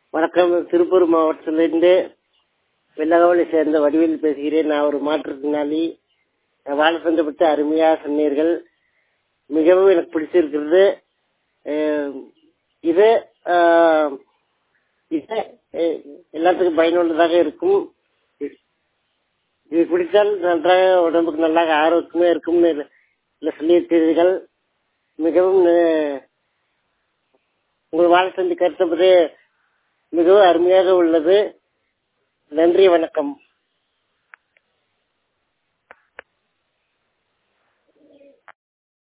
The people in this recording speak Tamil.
வணக்கம் திருப்பூர் மாவட்டத்திலிருந்து வெள்ளகவலை சேர்ந்த வடிவில் பேசுகிறேன் நான் ஒரு மாற்றுத்திறனாளி வாழ சந்தப்பட்டு அருமையாக சொன்னீர்கள் மிகவும் எனக்கு பிடிச்சிருக்கிறது அஹ் இது அஹ், இது அஹ், எல்லாத்துக்கும் பயனுள்ளதாக இருக்கும் இது குடித்தால் நன்றாக உடம்புக்கு நல்லா ஆரோக்கியமா இருக்கும்னு இதுல சொல்லியிருக்கிறீர்கள் மிகவும் அஹ், உங்கள் வாழ சந்தி கருத்தப்பது மிகவும் அருமையாக உள்ளது நன்றி வணக்கம்